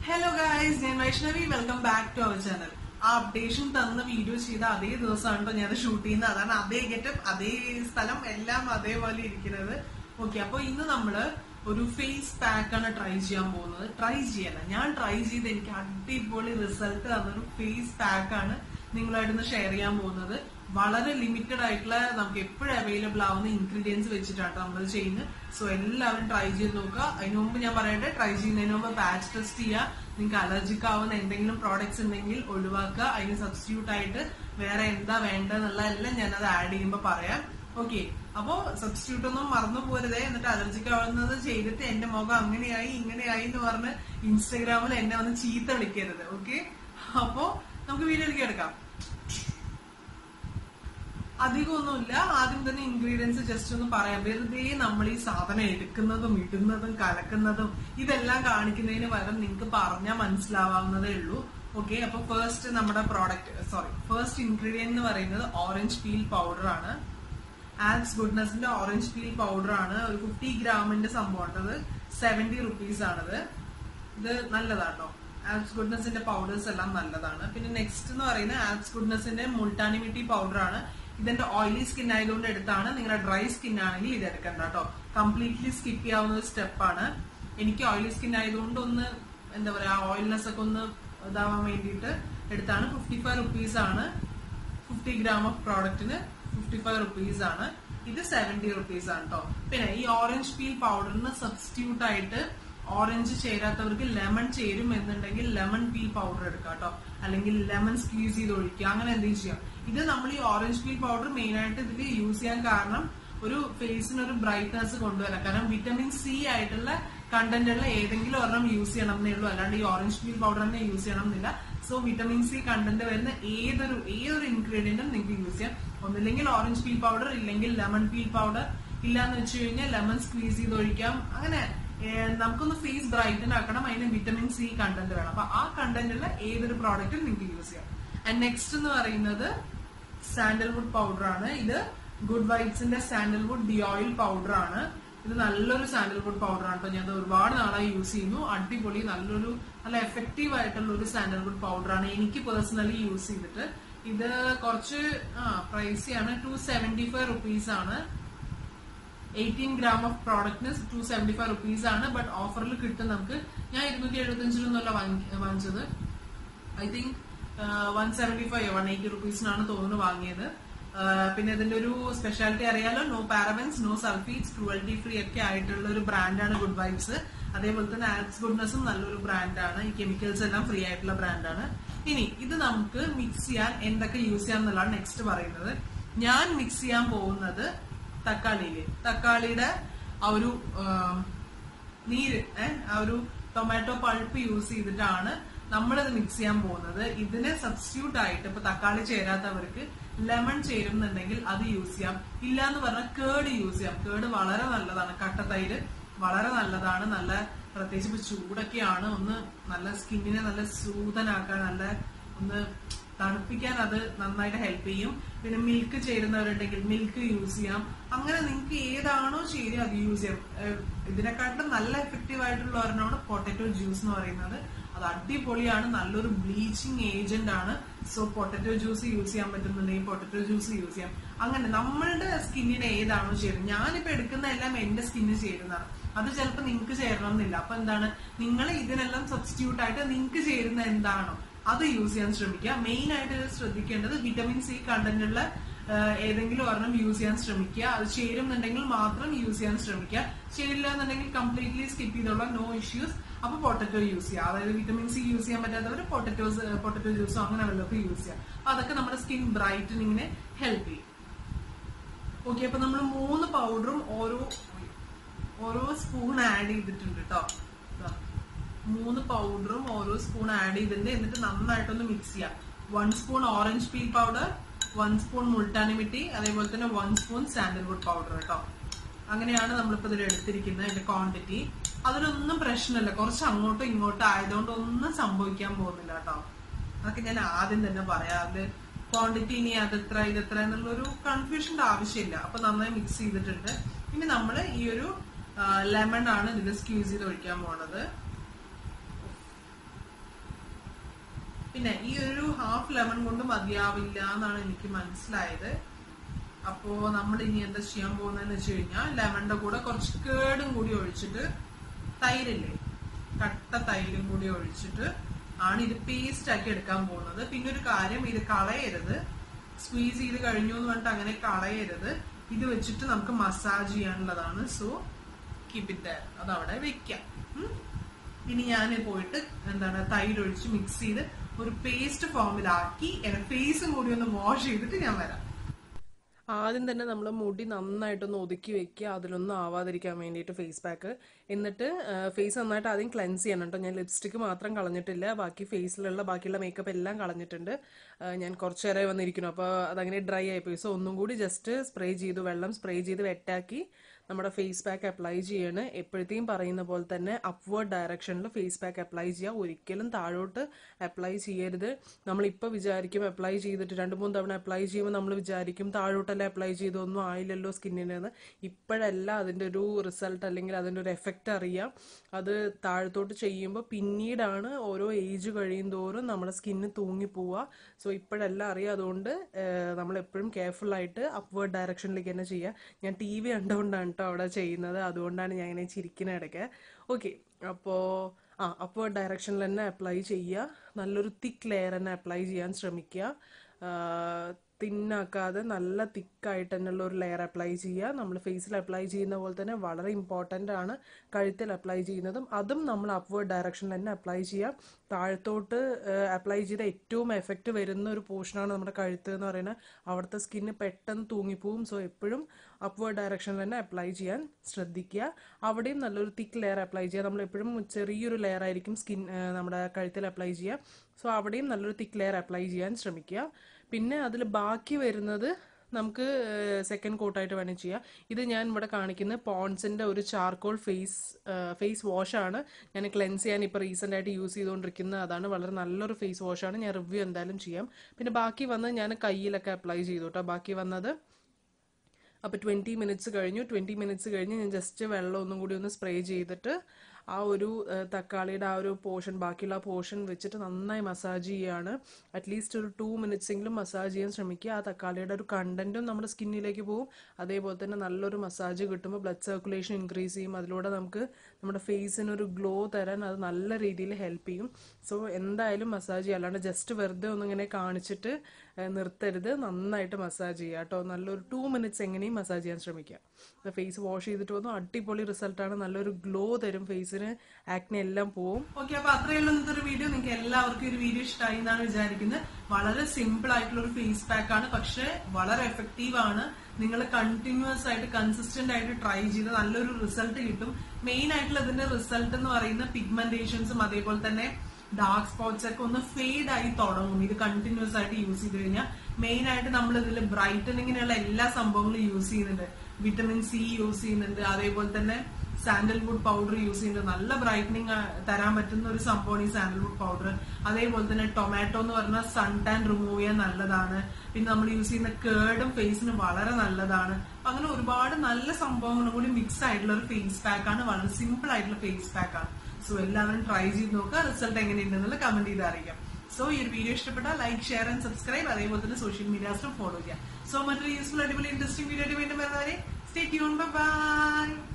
Hello guys ഞാൻ Vaishnavi welcome back to our channel ആ updation തന്ന വീഡിയോ ചെയ്ത അതേ ദിവസമാണ് കേട്ടോ ഞാൻ ഷൂട്ട് ചെയ്യുന്നത് അതാണ് അതേ ഗെറ്റപ്പ് അതേ സ്ഥലം എല്ലാം അതേപോലെ ഇരിക്കുന്നത് ഓക്കെ അപ്പൊ ഇന്ന് നമ്മള് ഒരു ഫേസ് പാക്ക് ആണ് ട്രൈ ചെയ്യാൻ പോകുന്നത് ട്രൈ ചെയ്യല്ല ഞാൻ ട്രൈ ചെയ്ത് എനിക്ക് അടിപൊളി റിസൾട്ട് തന്നൊരു ഫേസ് പാക്ക് ആണ് നിങ്ങളായിട്ടൊന്ന് ഷെയർ ചെയ്യാൻ പോകുന്നത് വളരെ ലിമിറ്റഡ് ആയിട്ടുള്ള നമുക്ക് എപ്പോഴും അവൈലബിൾ ആവുന്ന ഇൻഗ്രീഡിയൻസ് വെച്ചിട്ടാണ് നമ്മൾ ചെയ്യുന്നത് സോ എല്ലാവരും ട്രൈ ചെയ്ത് നോക്കുക അതിന് മുമ്പ് ഞാൻ പറയട്ടെ ട്രൈ ചെയ്യുന്നതിന് മുമ്പ് പാച്ച് ടെസ്റ്റ് ചെയ്യുക നിങ്ങൾക്ക് അലർജിക് ആവുന്ന എന്തെങ്കിലും പ്രോഡക്ട്സ് ഉണ്ടെങ്കിൽ ഒഴിവാക്കുക അതിന് സബ്സ്റ്റിറ്റ്യൂട്ട് ആയിട്ട് വേറെ എന്താ വേണ്ടതെന്നുള്ള എല്ലാം ഞാനത് ആഡ് ചെയ്യുമ്പോൾ പറയാം ഓക്കെ അപ്പോ സബ്സ്റ്റിറ്റ്യൂട്ട് ഒന്നും മറന്നു പോരുതേ എന്നിട്ട് അലർജിക് ആവുന്നത് ചെയ്തിട്ട് എന്റെ മുഖം അങ്ങനെയായി ഇങ്ങനെയായി എന്ന് പറഞ്ഞ് ഇൻസ്റ്റഗ്രാമിൽ എന്നെ വന്ന് ചീത്ത വിളിക്കരുത് ഓക്കെ അപ്പോ നമുക്ക് വീഡിയോയിലേക്ക് എടുക്കാം അധികമൊന്നുമില്ല ആദ്യം തന്നെ ഇൻഗ്രീഡിയൻസ് ജസ്റ്റ് ഒന്ന് പറയാം വെറുതെ നമ്മൾ ഈ സാധനം എടുക്കുന്നതും ഇടുന്നതും കലക്കുന്നതും ഇതെല്ലാം കാണിക്കുന്നതിന് പകരം നിങ്ങൾക്ക് പറഞ്ഞാൽ മനസ്സിലാവാവുന്നതേ ഉള്ളൂ ഓക്കെ അപ്പൊ ഫസ്റ്റ് നമ്മുടെ പ്രോഡക്റ്റ് സോറി ഫസ്റ്റ് ഇൻഗ്രീഡിയന്റ് എന്ന് പറയുന്നത് ഓറഞ്ച് പീൽ പൗഡർ ആണ് ആൽസ് ഗുഡ്നസിന്റെ ഓറഞ്ച് പീൽ പൗഡർ ആണ് ഒരു ഫിഫ്റ്റി ഗ്രാമിന്റെ സംഭവം സെവന്റി റുപ്പീസ് ആണിത് ഇത് നല്ലതാട്ടോ ആൽസ് ഗുഡ്നസിന്റെ പൗഡേഴ്സ് എല്ലാം നല്ലതാണ് പിന്നെ നെക്സ്റ്റ് എന്ന് പറയുന്നത് ആൽസ് ഗുഡ്നസിന്റെ മുൾട്ടാനിമിറ്റി പൗഡർ ആണ് ഇതിന്റെ ഓയിലി സ്കിൻ ആയതുകൊണ്ട് എടുത്താണ് നിങ്ങളുടെ ഡ്രൈ സ്കിൻ ആണെങ്കിൽ ഇത് എടുക്കണ്ട കേട്ടോ കംപ്ലീറ്റ്ലി സ്കിപ്പ് ചെയ്യാവുന്ന ഒരു സ്റ്റെപ്പാണ് എനിക്ക് ഓയിലി സ്കിൻ ആയതുകൊണ്ട് ഒന്ന് എന്താ പറയാ ഓയിൽനെസ് ഒക്കെ ഒന്ന് ഇതാവാൻ വേണ്ടിയിട്ട് എടുത്താണ് ഫിഫ്റ്റി ഫൈവ് റുപ്പീസ് ആണ് ഫിഫ്റ്റി ഗ്രാം ഓഫ് പ്രോഡക്റ്റിന് ഫിഫ്റ്റി ഫൈവ് റുപ്പീസ് ആണ് ഇത് സെവന്റി റുപ്പീസ് ആണ് കേട്ടോ പിന്നെ ഈ ഓറഞ്ച് പീൽ പൗഡറിന് സബ്സ്റ്റിറ്റ്യൂട്ട് ആയിട്ട് ഓറഞ്ച് ചേരാത്തവർക്ക് ലെമൺ ചേരും എന്നുണ്ടെങ്കിൽ ലെമൺ പീൽ പൗഡർ എടുക്കാം കേട്ടോ അല്ലെങ്കിൽ ലെമൺ സ്ക്വീസ് ചെയ്ത് ഒഴിക്കുക അങ്ങനെ എന്തെങ്കിലും ചെയ്യാം ഇത് നമ്മൾ ഈ ഓറഞ്ച് പീൽ പൗഡർ മെയിൻ ആയിട്ട് ഇതിൽ യൂസ് ചെയ്യാൻ കാരണം ഒരു ഫേസിന് ഒരു ബ്രൈറ്റ്നസ് കൊണ്ടുവരാം കാരണം വിറ്റമിൻ സി ആയിട്ടുള്ള കണ്ടന്റ് ഉള്ള ഏതെങ്കിലും ഒരെണ്ണം യൂസ് ചെയ്യണം എന്നേ ഉള്ളൂ അല്ലാണ്ട് ഈ ഓറഞ്ച് പീൽ പൗഡർ തന്നെ യൂസ് ചെയ്യണം എന്നില്ല സോ വിറ്റമിൻ സി കണ്ടന്റ് വരുന്ന ഏതൊരു ഏതൊരു ഇൻഗ്രീഡിയന്റും നിങ്ങൾക്ക് യൂസ് ചെയ്യാം ഒന്നില്ലെങ്കിൽ ഓറഞ്ച് പീൽ പൗഡർ ഇല്ലെങ്കിൽ ലെമൺ പീൽ പൗഡർ ഇല്ലാന്ന് വെച്ച് കഴിഞ്ഞാൽ ലെമൺ സ്ക്വീസ് ചെയ്ത് ഒഴിക്കാം അങ്ങനെ ഏഹ് നമുക്കൊന്ന് ഫേസ് ബ്രൈറ്റൻ ആക്കണം അതിന് വിറ്റമിൻ സി കണ്ടന്റ് വേണം അപ്പൊ ആ കണ്ടന്റുള്ള ഏതൊരു പ്രോഡക്റ്റും നിങ്ങൾക്ക് യൂസ് ചെയ്യാം ആൻഡ് നെക്സ്റ്റ് എന്ന് പറയുന്നത് സാൻഡൽവുഡ് പൗഡർ ആണ് ഇത് ഗുഡ് വൈറ്റ്സിന്റെ സാൻഡൽവുഡ് ഡി ഓയിൽ പൗഡർ ആണ് ഇത് നല്ലൊരു സാൻഡൽവുഡ് പൗഡർ ആണ് കേട്ടോ ഞാൻ ഒരുപാട് നാളായി യൂസ് ചെയ്യുന്നു അടിപൊളി നല്ലൊരു നല്ല എഫക്റ്റീവ് ആയിട്ടുള്ള ഒരു സാൻഡൽവുഡ് പൗഡർ ആണ് എനിക്ക് പേഴ്സണലി യൂസ് ചെയ്തിട്ട് ഇത് കുറച്ച് ആ പ്രൈസി ആണ് ടു സെവന്റി ഫൈവ് റുപ്പീസ് ആണ് എയ്റ്റീൻ ഗ്രാം ഓഫ് പ്രോഡക്റ്റിന് ടു സെവന്റി ഫൈവ് റുപ്പീസ് ആണ് ബട്ട് ഓഫറിൽ കിട്ടും നമുക്ക് ഞാൻ ഇരുന്നൂറ്റി എഴുപത്തഞ്ചിനൊന്നുമല്ല വാങ്ങിച്ചത് I think one seventy five one eighty റുപ്പീസിനാണ് തോന്നുന്നു വാങ്ങിയത് പിന്നെ ഇതിന്റെ ഒരു സ്പെഷ്യാലിറ്റി അറിയാലോ no parabens no sulfates cruelty free ഒക്കെ ആയിട്ടുള്ള ഒരു ബ്രാൻഡാണ് ഗുഡ് വൈബ്സ് അതേപോലെ തന്നെ ആൽസ് ഗുഡ്നസും നല്ലൊരു ബ്രാൻഡാണ് ഈ കെമിക്കൽസ് എല്ലാം ഫ്രീ ആയിട്ടുള്ള ബ്രാൻഡാണ് ഇനി ഇത് നമുക്ക് മിക്സ് ചെയ്യാൻ എന്തൊക്കെ യൂസ് ചെയ്യാം എന്നുള്ളതാണ് നെക്സ്റ്റ് പറയുന്നത് ഞാൻ മിക്സ് ചെയ്യാൻ പോകുന്നത് തക്കാളിയില് തക്കാളിയുടെ ആ ഒരു നീര് ഏഹ് ആ ഒരു ടൊമാറ്റോ പൾപ്പ് യൂസ് ചെയ്തിട്ടാണ് നമ്മളിത് മിക്സ് ചെയ്യാൻ പോകുന്നത് ഇതിന് സബ്സ്റ്റിറ്റ്യൂട്ട് ആയിട്ട് ഇപ്പൊ തക്കാളി ചേരാത്തവർക്ക് ലെമൺ ചേരുന്നുണ്ടെങ്കിൽ അത് യൂസ് ചെയ്യാം ഇല്ല എന്ന് പറഞ്ഞാൽ കേട് യൂസ് ചെയ്യാം കേട് വളരെ നല്ലതാണ് കട്ടത്തൈര് വളരെ നല്ലതാണ് നല്ല പ്രത്യേകിച്ച് ഇപ്പൊ ചൂടൊക്കെയാണ് ഒന്ന് നല്ല സ്കിന്നിനെ നല്ല സൂതനാക്കാൻ നല്ല ഒന്ന് തണുപ്പിക്കാൻ അത് നന്നായിട്ട് ഹെൽപ്പ് ചെയ്യും പിന്നെ മിൽക്ക് ചേരുന്നവരുണ്ടെങ്കിൽ മിൽക്ക് യൂസ് ചെയ്യാം അങ്ങനെ നിങ്ങൾക്ക് ഏതാണോ ചേരുക അത് യൂസ് ചെയ്യാം ഇതിനെക്കാട്ടും നല്ല എഫക്റ്റീവ് ആയിട്ടുള്ള ഒരെണ്ണമാണ് പൊട്ടറ്റോ ജ്യൂസ് എന്ന് പറയുന്നത് അത് അടിപൊളിയാണ് നല്ലൊരു ബ്ലീച്ചിങ് ഏജന്റ് ആണ് സോ പൊട്ടറ്റോ ജ്യൂസ് യൂസ് ചെയ്യാൻ പറ്റുന്നുണ്ടെങ്കിൽ പൊട്ടറ്റോ ജ്യൂസ് യൂസ് ചെയ്യാം അങ്ങനെ നമ്മളുടെ സ്കിന്നിന് ഏതാണോ ചേരുന്നത് ഞാനിപ്പോ എടുക്കുന്ന എല്ലാം എന്റെ സ്കിന്നിന് ചേരുന്നതാണ് അത് ചിലപ്പോൾ നിങ്ങൾക്ക് ചേരണം എന്നില്ല അപ്പൊ എന്താണ് നിങ്ങൾ ഇതിനെല്ലാം സബ്സ്റ്റിറ്റ്യൂട്ട് ആയിട്ട് നിങ്ങൾക്ക് ചേരുന്ന എന്താണോ അത് യൂസ് ചെയ്യാൻ ശ്രമിക്കുക മെയിൻ ആയിട്ട് ശ്രദ്ധിക്കേണ്ടത് വിറ്റമിൻ സി കണ്ടന്റ് ഉള്ള ഏതെങ്കിലും ഒരെണ്ണം യൂസ് ചെയ്യാൻ ശ്രമിക്കുക അത് ചേരുന്നുണ്ടെങ്കിൽ മാത്രം യൂസ് ചെയ്യാൻ ശ്രമിക്കുക ശരിയില്ല എന്നുണ്ടെങ്കിൽ കംപ്ലീറ്റ്ലി സ്കിപ്പ് ചെയ്തോളാം നോ ഇഷ്യൂസ് അപ്പൊ പൊട്ടറ്റോ യൂസ് ചെയ്യുക അതായത് വിറ്റമിൻ സി യൂസ് ചെയ്യാൻ പറ്റാത്തവർ പൊട്ടറ്റോസ് പൊട്ടറ്റോ ജ്യൂസോ അങ്ങനെ വല്ലതൊക്കെ യൂസ് ചെയ്യുക അപ്പൊ അതൊക്കെ നമ്മുടെ സ്കിൻ ബ്രൈറ്റനിങ്ങിനെ ഹെൽപ്പ് ചെയ്യും ഓക്കെ അപ്പൊ നമ്മൾ മൂന്ന് പൗഡറും ഓരോ ഓരോ സ്പൂൺ ആഡ് ചെയ്തിട്ടുണ്ട് കേട്ടോ മൂന്ന് പൗഡറും ഓരോ സ്പൂൺ ആഡ് ചെയ്തിട്ടുണ്ട് എന്നിട്ട് നന്നായിട്ടൊന്ന് മിക്സ് ചെയ്യാം one spoon orange peel powder one spoon Multani mitti അതേപോലെ തന്നെ വൺ സ്പൂൺ സാൻഡൽവുഡ് പൗഡർ കേട്ടോ അങ്ങനെയാണ് നമ്മളിപ്പോ ഇതിൽ എടുത്തിരിക്കുന്നത് അതിന്റെ ക്വാണ്ടിറ്റി അതിലൊന്നും പ്രശ്നമില്ല കുറച്ച് അങ്ങോട്ടും ഇങ്ങോട്ടും ആയതുകൊണ്ട് ഒന്നും സംഭവിക്കാൻ പോകുന്നില്ല കേട്ടോ അതൊക്കെ ഞാൻ ആദ്യം തന്നെ പറയാം അത് ക്വാണ്ടിറ്റി ഇനി അതെത്ര ഇതെത്ര എന്നുള്ളൊരു കൺഫ്യൂഷന്റെ ആവശ്യമില്ല അപ്പൊ നന്നായി മിക്സ് ചെയ്തിട്ടുണ്ട് ഇനി നമ്മൾ ഈ ഒരു ലെമൺ ആണ് ഇതിൽ സ്ക്യൂസ് ചെയ്ത് ഒഴിക്കാൻ പോണത് പിന്നെ ഈ ഒരു ഹാഫ് ലെമൺ കൊണ്ട് മതിയാവില്ല എന്നാണ് എനിക്ക് മനസ്സിലായത് അപ്പോ നമ്മൾ ഇനി എന്താ ചെയ്യാൻ പോകുന്നതെന്ന് വെച്ച് കഴിഞ്ഞാൽ ലെമണിന്റെ കൂടെ കുറച്ച് കേടും കൂടി ഒഴിച്ചിട്ട് തൈരില്ലേ കട്ട തൈരും കൂടി ഒഴിച്ചിട്ട് ആണ് ഇത് പേസ്റ്റ് ആക്കി എടുക്കാൻ പോകുന്നത് പിന്നെ ഒരു കാര്യം ഇത് കളയരുത് സ്ക്വീസ് ചെയ്ത് കഴിഞ്ഞു എന്ന് പറഞ്ഞിട്ട് അങ്ങനെ കളയരുത് ഇത് വെച്ചിട്ട് നമുക്ക് മസാജ് ചെയ്യാനുള്ളതാണ് സോ കീപ് ഇറ്റ് അത് അവിടെ വെക്കാം ഉം. ഇനി ഞാൻ പോയിട്ട് എന്താണ് തൈര് ഒഴിച്ച് മിക്സ് ചെയ്ത് ഒരു പേസ്റ്റ് ഫോമിലാക്കി എന്റെ ഫേസും കൂടി ഒന്ന് വാഷ് ചെയ്തിട്ട് ഞാൻ വരാം ആദ്യം തന്നെ നമ്മൾ മുടി നന്നായിട്ടൊന്ന് ഒതുക്കി വെക്കുക അതിലൊന്നും ആവാതിരിക്കാൻ വേണ്ടിയിട്ട് ഫേസ് പാക്ക് എന്നിട്ട് ഫേസ് നന്നായിട്ട് ആദ്യം ക്ലെൻസ് ചെയ്യണം കേട്ടോ ഞാൻ ലിപ്സ്റ്റിക്ക് മാത്രം കളഞ്ഞിട്ടില്ല ബാക്കി ഫേസിലുള്ള ബാക്കിയുള്ള മേക്കപ്പ് എല്ലാം കളഞ്ഞിട്ടുണ്ട് ആ, ഞാൻ കുറച്ച് നേരം വന്നിരിക്കുന്നു അപ്പോൾ അതങ്ങനെ ഡ്രൈ ആയിപ്പോയി സോ ഒന്നും കൂടി ജസ്റ്റ് സ്പ്രേ ചെയ്തു വെള്ളം സ്പ്രേ ചെയ്ത് വെട്ടാക്കി നമ്മുടെ ഫേസ് പാക്ക് അപ്ലൈ ചെയ്യാണ് എപ്പോഴത്തെയും പറയുന്ന പോലെ തന്നെ അപ്വേർഡ് ഡയറക്ഷനിൽ ഫേസ് പാക്ക് അപ്ലൈ ചെയ്യുക ഒരിക്കലും താഴോട്ട് അപ്ലൈ ചെയ്യരുത് നമ്മളിപ്പോൾ വിചാരിക്കും അപ്ലൈ ചെയ്തിട്ട് രണ്ട് മൂന്ന് തവണ അപ്ലൈ ചെയ്യുമ്പോൾ നമ്മൾ വിചാരിക്കും താഴോട്ടല്ലേ അപ്ലൈ ചെയ്തൊന്നും ആയില്ലല്ലോ സ്കിന്നിനെന്ന് ഇപ്പോഴല്ല അതിൻ്റെ ഒരു റിസൾട്ട് അല്ലെങ്കിൽ അതിൻ്റെ ഒരു എഫക്റ്റ് അറിയാം അത് താഴത്തോട്ട് ചെയ്യുമ്പോൾ പിന്നീടാണ് ഓരോ ഏജ് കഴിയും തോറും നമ്മുടെ സ്കിന്ന് തൂങ്ങിപ്പോവുക സോ ഇപ്പോഴല്ല അറിയാം അതുകൊണ്ട് നമ്മൾ എപ്പോഴും കെയർഫുൾ ആയിട്ട് അപ്വേർഡ് ഡയറക്ഷനിലേക്ക് തന്നെ ചെയ്യുക ഞാൻ ടി വി കണ്ടുകൊണ്ടാണ് കേട്ടോ അവിടെ ചെയ്യുന്നത് അതുകൊണ്ടാണ് ഞാൻ ഇങ്ങനെ ചിരിക്കുന്ന ഇടയ്ക്ക് ഓക്കെ അപ്പോൾ ആ അപ്വേർഡ് ഡയറക്ഷനിൽ തന്നെ അപ്ലൈ ചെയ്യുക നല്ലൊരു തിക്ക് ലെയർ തന്നെ അപ്ലൈ ചെയ്യാൻ ശ്രമിക്കുക തിന്നാക്കാതെ നല്ല തിക്കായിട്ട് തന്നെയുള്ള ഒരു ലെയർ അപ്ലൈ ചെയ്യുക നമ്മൾ ഫേസിൽ അപ്ലൈ ചെയ്യുന്ന പോലെ തന്നെ വളരെ ഇമ്പോർട്ടൻ്റ് ആണ് കഴുത്തിൽ അപ്ലൈ ചെയ്യുന്നതും അതും നമ്മൾ അപ്വേർഡ് ഡയറക്ഷനിൽ തന്നെ അപ്ലൈ ചെയ്യുക താഴത്തോട്ട് അപ്ലൈ ചെയ്ത ഏറ്റവും എഫക്റ്റ് വരുന്ന ഒരു പോർഷനാണ് നമ്മുടെ കഴുത്ത് എന്ന് പറയുന്നത് അവിടുത്തെ സ്കിന്ന് പെട്ടെന്ന് തൂങ്ങിപ്പോവും സോ എപ്പോഴും അപ്വേർഡ് ഡയറക്ഷനിൽ തന്നെ അപ്ലൈ ചെയ്യാൻ ശ്രദ്ധിക്കുക അവിടെയും നല്ലൊരു തിക്ക് ലെയർ അപ്ലൈ ചെയ്യുക നമ്മൾ എപ്പോഴും ചെറിയൊരു ലെയർ ആയിരിക്കും സ്കിൻ നമ്മുടെ കഴുത്തിൽ അപ്ലൈ ചെയ്യുക സോ അവിടെയും നല്ലൊരു തിക്ക് ലെയർ അപ്ലൈ ചെയ്യാൻ ശ്രമിക്കുക പിന്നെ അതിൽ ബാക്കി വരുന്നത് നമുക്ക് സെക്കൻഡ് കോട്ടായിട്ട് വേണമെങ്കിൽ ചെയ്യാം ഇത് ഞാൻ ഇവിടെ കാണിക്കുന്ന പോൺസിന്റെ ഒരു ചാർക്കോൾ ഫേസ് ഫേസ് വാഷാണ് ഞാൻ ക്ലെൻസ് ചെയ്യാൻ ഇപ്പോൾ റീസെൻ്റ് ആയിട്ട് യൂസ് ചെയ്തുകൊണ്ടിരിക്കുന്ന അതാണ് വളരെ നല്ലൊരു ഫേസ് വാഷാണ് ഞാൻ റിവ്യൂ എന്തായാലും ചെയ്യാം പിന്നെ ബാക്കി വന്നത് ഞാൻ കയ്യിലൊക്കെ അപ്ലൈ ചെയ്തു കേട്ടോ ബാക്കി വന്നത് അപ്പോൾ ട്വൻറ്റി മിനിറ്റ്സ് കഴിഞ്ഞു ട്വൻറ്റി മിനിറ്റ്സ് കഴിഞ്ഞ് ഞാൻ ജസ്റ്റ് വെള്ളം ഒന്നും കൂടി ഒന്ന് സ്പ്രേ ചെയ്തിട്ട് ആ ഒരു ഏഹ്, തക്കാളിയുടെ ആ ഒരു പോർഷൻ ബാക്കിയുള്ള പോർഷൻ വെച്ചിട്ട് നന്നായി മസാജ് ചെയ്യുകയാണ് അറ്റ്ലീസ്റ്റ് ഒരു ടു മിനിറ്റ്സ് എങ്കിലും മസാജ് ചെയ്യാൻ ശ്രമിക്കുക ആ തക്കാളിയുടെ ഒരു കണ്ടന്റും നമ്മുടെ സ്കിന്നിലേക്ക് പോകും അതേപോലെ തന്നെ നല്ലൊരു മസാജ് കിട്ടുമ്പോൾ ബ്ലഡ് സർക്കുലേഷൻ ഇൻക്രീസ് ചെയ്യും അതിലൂടെ നമുക്ക് നമ്മുടെ ഫേസിന് ഒരു ഗ്ലോ തരാൻ അത് നല്ല രീതിയിൽ ഹെൽപ്പ് ചെയ്യും സോ എന്തായാലും മസാജ് ചെയ്യുക അല്ലാണ്ട് ജസ്റ്റ് വെറുതെ ഒന്നിങ്ങനെ കാണിച്ചിട്ട് ഏഹ്, നിർത്തരുത് നന്നായിട്ട് മസാജ് ചെയ്യുക കേട്ടോ നല്ലൊരു ടു മിനിറ്റ്സ് എങ്ങനെയും മസാജ് ചെയ്യാൻ ശ്രമിക്കുക ഫേസ് വാഷ് ചെയ്തിട്ട് വന്നു അടിപൊളി റിസൾട്ടാണ് നല്ലൊരു ഗ്ലോ തരും ഫേസിന് ആക്നെ എല്ലാം പോവും ഓക്കെ അപ്പൊ അത്രയുള്ള ഇന്നത്തെ ഒരു വീഡിയോ നിങ്ങൾക്ക് എല്ലാവർക്കും ഈ ഒരു വീഡിയോ ഇഷ്ടമായി എന്നാണ് വിചാരിക്കുന്നത് വളരെ സിമ്പിൾ ആയിട്ടുള്ള ഒരു ഫേസ് പാക്ക് ആണ് പക്ഷെ വളരെ എഫക്റ്റീവ് ആണ് നിങ്ങൾ കണ്ടിന്യൂസ് ആയിട്ട് കൺസിസ്റ്റന്റ് ആയിട്ട് ട്രൈ ചെയ്ത് നല്ലൊരു റിസൾട്ട് കിട്ടും മെയിൻ ആയിട്ടുള്ള ഇതിന്റെ റിസൾട്ട് എന്ന് പറയുന്ന പിഗ്മെന്റേഷൻസും അതേപോലെ തന്നെ ഡാർക്ക് സ്പോട്ട്സ് ഒക്കെ ഒന്ന് ഫെയ്ഡ് ആയി തുടങ്ങും ഇത് കണ്ടിന്യൂസ് ആയിട്ട് യൂസ് ചെയ്ത് കഴിഞ്ഞാൽ മെയിൻ ആയിട്ട് നമ്മൾ ഇതിൽ ബ്രൈറ്റനിങ്ങിനുള്ള എല്ലാ സംഭവങ്ങളും യൂസ് ചെയ്യുന്നുണ്ട് വിറ്റമിൻ സി യൂസ് ചെയ്യുന്നുണ്ട് അതേപോലെ തന്നെ സാൻഡൽവുഡ് പൗഡർ യൂസ് ചെയ്യുന്നത് നല്ല ബ്രൈറ്റനിങ് തരാൻ പറ്റുന്ന ഒരു സംഭവമാണ് ഈ സാൻഡൽവുഡ് പൗഡർ അതേപോലെ തന്നെ ടൊമാറ്റോ എന്ന് പറഞ്ഞാൽ സൺ ടാൻ റിമൂവ് ചെയ്യാൻ നല്ലതാണ് പിന്നെ നമ്മൾ യൂസ് ചെയ്യുന്ന കേർഡും ഫേസിന് വളരെ നല്ലതാണ് അപ്പൊ അങ്ങനെ ഒരുപാട് നല്ല സംഭവങ്ങളും കൂടി മിക്സ് ആയിട്ടുള്ള ഒരു ഫേസ് പാക്ക് ആണ് വളരെ സിമ്പിൾ ആയിട്ടുള്ള ഫേസ് പാക്ക് ആണ് സോ എല്ലാവരും ട്രൈ ചെയ്ത് നോക്കുക റിസൾട്ട് എങ്ങനെയുണ്ടെന്നുള്ള കമന്റ് ചെയ്ത് അറിയിക്കാം സോ ഈ ഒരു വീഡിയോ ഇഷ്ടപ്പെട്ടാൽ ലൈക്ക് ഷെയർ ആൻഡ് സബ്സ്ക്രൈബ് അതേപോലെ തന്നെ സോഷ്യൽ മീഡിയാസിലും ഫോളോ ചെയ്യാം സോ മറ്റൊരു യൂസ്ഫുൾ അടിപൊളി ഇൻട്രസ്റ്റിംഗ് വീഡിയോ വീണ്ടും വരുന്നവരെ സ്റ്റേ ട്യൂൺ ബൈ